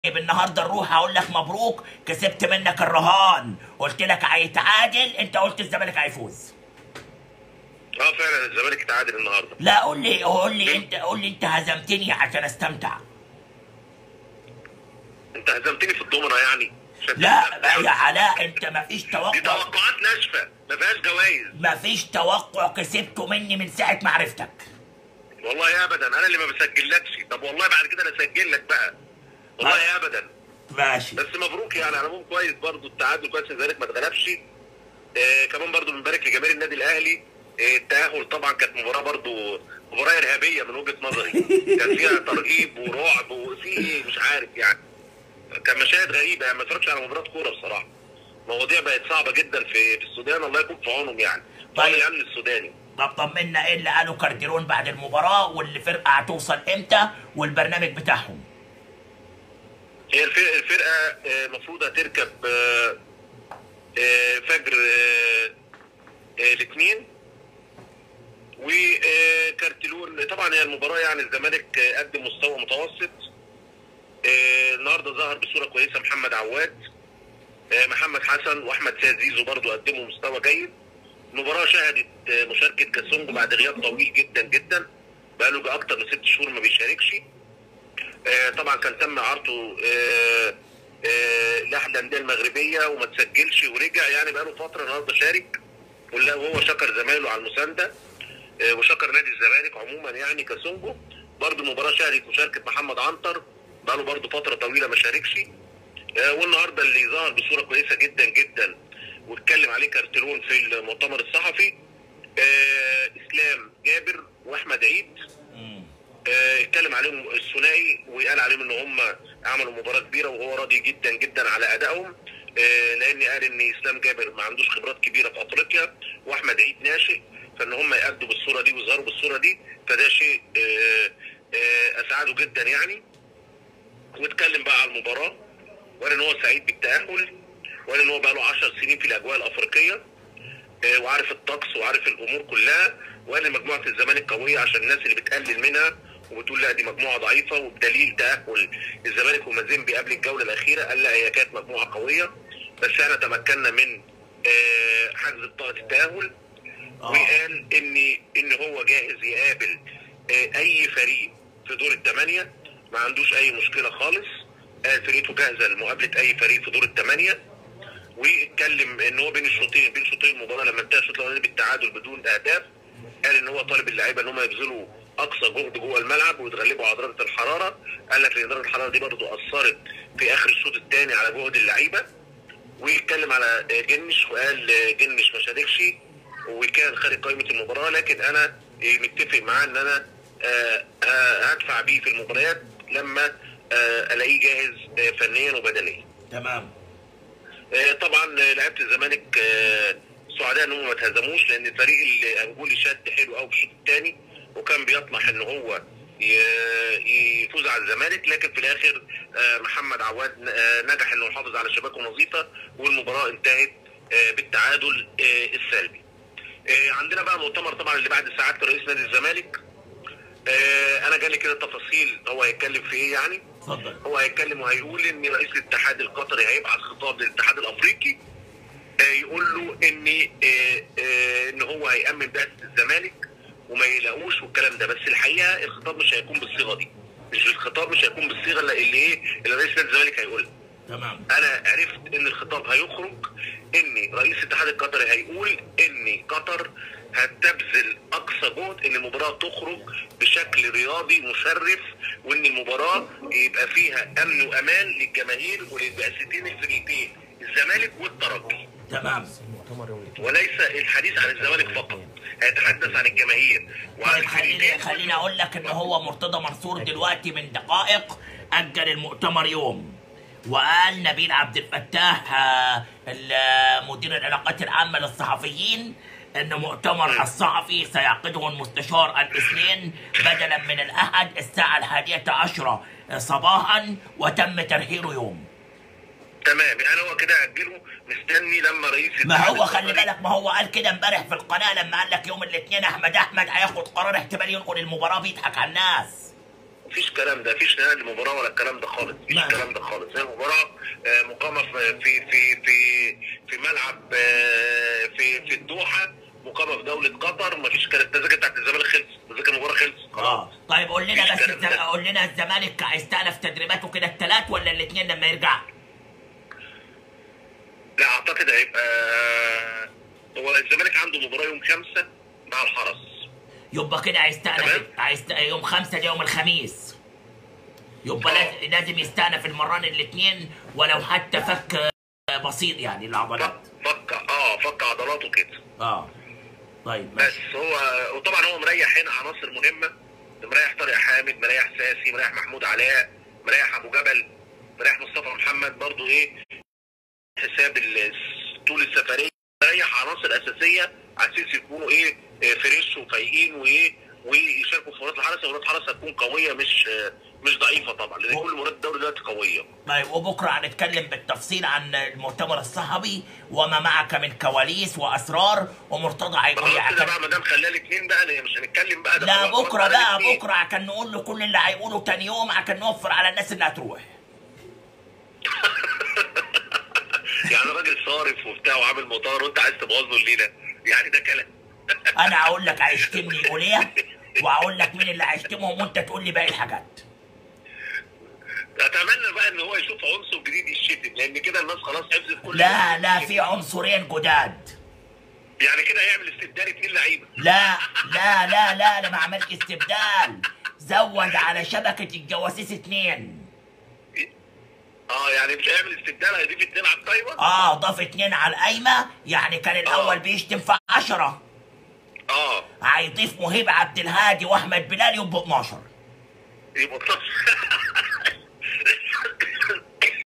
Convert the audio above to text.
طيب النهارده نروح هقول لك مبروك كسبت منك الرهان قلت لك هيتعادل انت قلت الزمالك هيفوز اه فعلا الزمالك اتعادل النهارده لا قول لي قول لي انت قول لي انت هزمتني عشان استمتع انت هزمتني في الضمنه يعني عشان لا تستمتع. يا علاء انت مفيش دي توقع توقعات ناشفه ما فيهاش جوائز مفيش توقع كسبته مني من ساعه ما عرفتك والله ابدا انا اللي ما بسجلكش طب والله بعد كده انا اسجل لك بقى والله ابدا ماشي بس مبروك يعني على العموم كويس برضو التعادل كويس الزمالك ما اتغلبش آه كمان برضو بنبارك لجماهير النادي الاهلي آه التاهل طبعا كانت مباراه برضو مباراه ارهابيه من وجهه نظري كان فيها ترهيب ورعب وفي ايه مش عارف يعني كان مشاهد غريبه يعني ما اتفرجتش على مباراه كوره بصراحه مواضيع بقت صعبه جدا في في السودان الله يكون في عونهم يعني طيب. طيب الامن السوداني طب طمنا ايه اللي قالوا كارديرون بعد المباراه والفرقه هتوصل امتى والبرنامج بتاعهم هي الفرقه الفرقه آه، المفروض هتركب آه، آه، فجر آه، آه، الاثنين وكارتلون طبعا هي المباراه يعني الزمالك آه، قدم مستوى متوسط آه، النهارده ظهر بصوره كويسه محمد عواد آه، محمد حسن واحمد سيد زيزو برضو قدموا مستوى جيد المباراه شهدت آه، مشاركه كاسونجو بعد غياب طويل جدا جدا بقاله اكتر من ست شهور ما بيشاركش آه، طبعا كان تم عرضه آه، آه، لاحد الانديه المغربيه وما تسجلش ورجع يعني بقاله فتره النهارده شارك ولا- وهو شكر زمايله على المسانده آه، وشكر نادي الزمالك عموما يعني كاسونجو برضه المباراه شهدت مشاركه محمد عنتر بقاله برضه فتره طويله ما شاركش آه، والنهارده اللي ظهر بصوره كويسه جدا جدا واتكلم عليه كارتلون في المؤتمر الصحفي آه، اسلام جابر واحمد عيد آه، اتكلم عليهم الثنائي وقال عليهم ان هم عملوا مباراه كبيره وهو راضي جدا جدا على ادائهم آه، لان قال ان اسلام جابر ما عندوش خبرات كبيره في افريقيا واحمد عيد ناشئ فان هم يأدوا بالصوره دي ويظهروا بالصوره دي فده شيء آه، آه، اسعده جدا يعني واتكلم بقى على المباراه وقال ان هو سعيد بالتاهل وقال ان هو بقى له 10 سنين في الاجواء الافريقيه آه، وعارف الطقس وعارف الامور كلها وقال ان مجموعه الزمالك قويه عشان الناس اللي بتقلل منها وبتقول لا دي مجموعه ضعيفه وبدليل تاهل الزمالك ومازيمبي قبل الجوله الاخيره قال لا هي كانت مجموعه قويه بس احنا تمكنا من آه، حجز بطاقه التاهل آه. وقال ان ان هو جاهز يقابل آه، اي فريق في دور الثمانيه ما عندوش اي مشكله خالص قال فرقته جاهزه لمقابله اي فريق في دور الثمانيه واتكلم ان هو بين الشوطين بين شوطين المباراه لما انتهى الشوط الاولاني بالتعادل بدون اهداف قال ان هو طالب اللعيبه ان هم يبذلوا اقصى جهد جوه الملعب ويتغلبوا على درجه الحراره قال لك ان درجه الحراره دي برضه اثرت في اخر الشوط الثاني على جهد اللعيبه ويتكلم على جنش وقال جنش ما شاركش وكان خارج قائمه المباراه لكن انا متفق معاه ان انا آه، آه، هدفع بيه في المباريات لما آه، الاقيه جاهز آه، فنيا وبدنيا. تمام آه، طبعا آه، لعيبه الزمالك آه، سعداء ان هم ما تهزموش لان الفريق الانجولي شد حلو قوي في الشوط الثاني وكان بيطمح ان هو ي- يفوز على الزمالك لكن في الاخر آه، محمد عواد آه، نجح انه يحافظ على شباكه نظيفه والمباراه انتهت آه، بالتعادل آه، السلبي. آه، عندنا بقى مؤتمر طبعا اللي بعد ساعات رئيس نادي الزمالك آه، انا جالي كده تفاصيل هو هيتكلم في ايه يعني اتفضل هو هيتكلم وهيقول ان رئيس الاتحاد القطري هيبعت خطاب للاتحاد الافريقي آه، يقول له ان آه، آه، ان هو هيامن بعثه الزمالك وما يلاقوش والكلام ده بس الحقيقه الخطاب مش هيكون بالصيغه دي مش الخطاب مش هيكون بالصيغه اللي اللي ايه اللي رئيس نادي الزمالك هيقولها تمام انا عرفت ان الخطاب هيخرج ان رئيس الاتحاد القطري هيقول ان قطر هتبذل اقصى جهد ان المباراه تخرج بشكل رياضي مشرف وان المباراه يبقى فيها امن وامان للجماهير وللبعثتين الفريقين الزمالك والترجي تمام وليس الحديث عن الزمالك فقط هيتحدث عن الجماهير وعن طيب خليني الفريقين خليني اقول لك ان هو مرتضى منصور دلوقتي من دقائق اجل المؤتمر يوم وقال نبيل عبد الفتاح آه، ال- مدير العلاقات العامه للصحفيين ان مؤتمر الصحفي سيعقده المستشار الاثنين بدلا من الاحد الساعه الحادية عشرة صباحا وتم ترحيله يوم تمام يعني هو كده اجله مستني لما رئيس ما الاتحاد هو خلي القطري- بالك ما هو قال كده امبارح في القناه لما قال لك يوم الاثنين احمد احمد هياخد قرار احتمال ينقل المباراه بيضحك على الناس مفيش كلام ده مفيش نهائي للمباراه ولا الكلام ده خالص مفيش نعم. الكلام ده خالص هي مباراه آه، مقامه في في في في في ملعب آه، في في الدوحه مقامه في دوله قطر مفيش كانت التذاكر بتاعت الزمالك خلص تذاكر المباراه خلص خلاص اه طيب قول لنا مفيش بس كلام الز- ده. قول لنا الزمالك هيستأنف تدريباته كده الثلاث ولا الاثنين لما يرجع؟ لا اعتقد هيبقى هو الزمالك عنده مباراه يوم خمسة مع الحرس يبقى كده هيستأنف تمام. هيست... يوم خمسة ده يوم الخميس يبقى آه. لاز- لازم يستأنف المران الاثنين ولو حتى فك آه، بسيط يعني العضلات فك فك اه فك عضلاته كده اه طيب بس ماشي هو وطبعا هو مريح هنا عناصر مهمه مريح طارق حامد مريح ساسي مريح محمود علاء مريح ابو جبل مريح مصطفى محمد برضو ايه حساب ال- طول السفريه مريح عناصر اساسيه على اساس يكونوا ايه آه، فريش وفايقين وايه ويشاركوا في مباراه الحرس مباراه الحرس هتكون قويه مش آه، مش ضعيفه طبعا لان كل مباريات الدوري دلوقتي قويه طيب وبكره هنتكلم بالتفصيل عن المؤتمر الصحفي وما معك من كواليس واسرار ومرتضى هيقول خلاص كده لي بقى ما دام خلاه الاثنين بقى لأن مش هنتكلم بقى ده لا خلاص بكره خلاص بقى الاتنين. بكره عشان نقول له كل اللي هيقوله تاني يوم عشان نوفر على الناس اللي هتروح يعني راجل صارف وبتاع وعامل مطار وانت عايز تبوظ له الليله يعني ده كلام انا هقول لك هيشتمني يقول ايه وهقول لك مين اللي هيشتمهم وانت تقول لي باقي الحاجات اتمنى بقى ان هو يشوف عنصر جديد يشتم لان كده الناس خلاص حفظت كل لا لا في عنصرين جداد يعني كده هيعمل استبدال اتنين لعيبه لا لا لا لا انا ما عملت استبدال زود على شبكة الجواسيس اتنين اه يعني مش هيعمل استبدال هيضيف اتنين على القايمه اه ضاف اتنين على القايمة يعني كان الاول آه. بيشتم في عشرة اه هيضيف مهيب عبد الهادي واحمد بلال يبقوا 12 يبقى 12